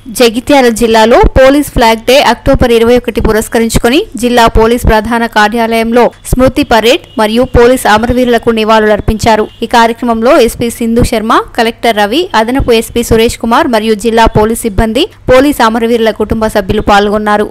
జగిత్యాల జిల్లాలో police flag day October ఇరవై ఒకటి పురస్కరించుకొని జిల్లా పోలీస్ ప్రధాన కార్యాలయంలో స్మృతి పరేడ్ మరియు పోలీస్ అమరవీరులకు నివాళులర్పించారు ఈ కార్యక్రమంలో ఎస్పీ సింధు శర్మ కలెక్టర్ రవి అదనపు ఎస్పీ సురేష్ కుమార్ మరియు జిల్లా పోలీస్ సిబ్బంది పోలీస్ అమరవీరుల కుటుంబ సభ్యులు పాల్గొన్నారు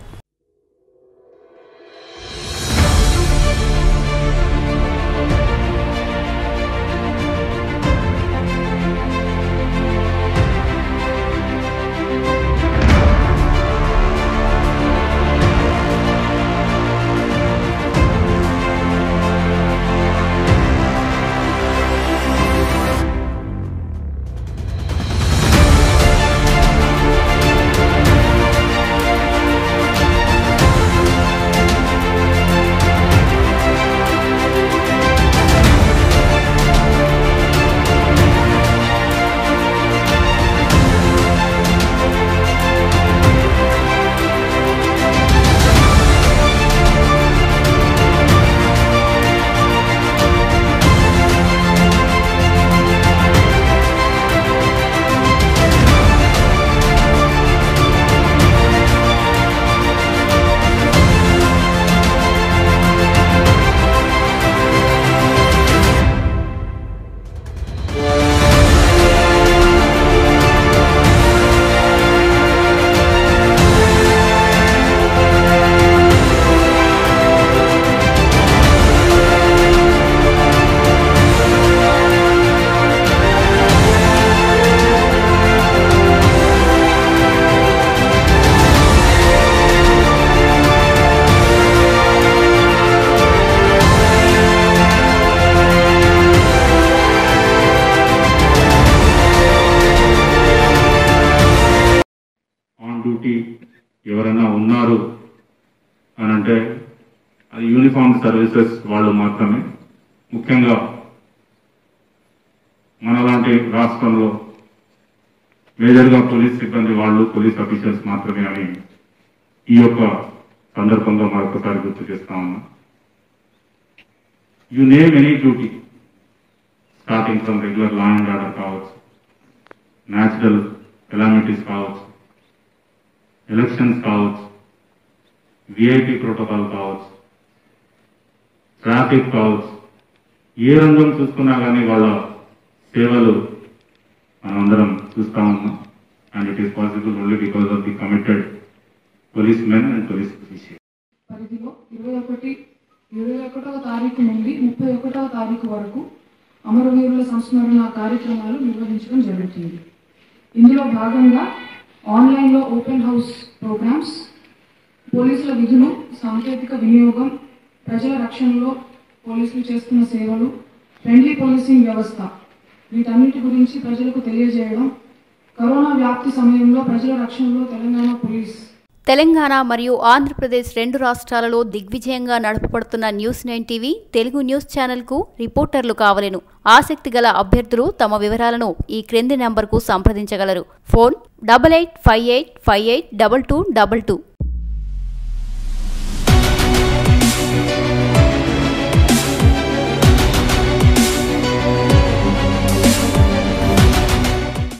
ఆన్ డ్యూటీ ఎవరైనా ఉన్నారు అని అంటే అది యూనిఫామ్ సర్వీసెస్ వాళ్ళు మాత్రమే ముఖ్యంగా మనలాంటి రాష్ట్రంలో మేజర్గా పోలీస్ సిబ్బంది వాళ్ళు పోలీస్ అఫీషియల్స్ మాత్రమే అని ఈ యొక్క సందర్భంగా మరొకసారి గుర్తు చేస్తా ఉన్నా you name any duty starting from regular law and order కావచ్చు న్యాచురల్ కెలామిటీస్ కావచ్చు ఎలక్షన్స్ కావచ్చు విఐపి ప్రోటోకాల్ కావచ్చు ట్రాఫిక్ కావచ్చు ఏ రంగం చూసుకున్నా కానీ వాళ్ళ సేవలు మనమందరం చూస్తా ఉన్నాం and it is possible only because of the committed police men and police official పరిధిలో ఇరవై ఒకటి ఇరవై ఒకటవ తారీఖు నుండి ముప్పై ఒకటవ తారీఖు వరకు అమరవీరుల సంస్మరణ కార్యక్రమాలు నిర్వహించడం జరుగుతుంది ఇందులో భాగంగా ఆన్లైన్లో ఓపెన్ హౌస్ ప్రోగ్రామ్స్ పోలీసుల విధులు సాంకేతిక వినియోగం ప్రజల రక్షణలో పోలీసులు చేస్తున్న సేవలు ఫ్రెండ్లీ పోలీసింగ్ వ్యవస్థ వీటన్నిటి గురించి ప్రజలకు తెలియజేయడం కరోనా వ్యాప్తి సమయంలో ప్రజల రక్షణలో తెలంగాణ పోలీస్ తెలంగాణ మరియు ఆంధ్రప్రదేశ్ రెండు రాష్ట్రాలలో దిగ్విజయంగా నడపబడుతున్న news nine TV Telugu news ఛానల్కు రిపోర్టర్లు కావలెను ఆసక్తి గల అభ్యర్థులు తమ వివరాలను ఈ క్రింది నంబర్కు సంప్రదించగలరు phone double eight five eight five eight double two double two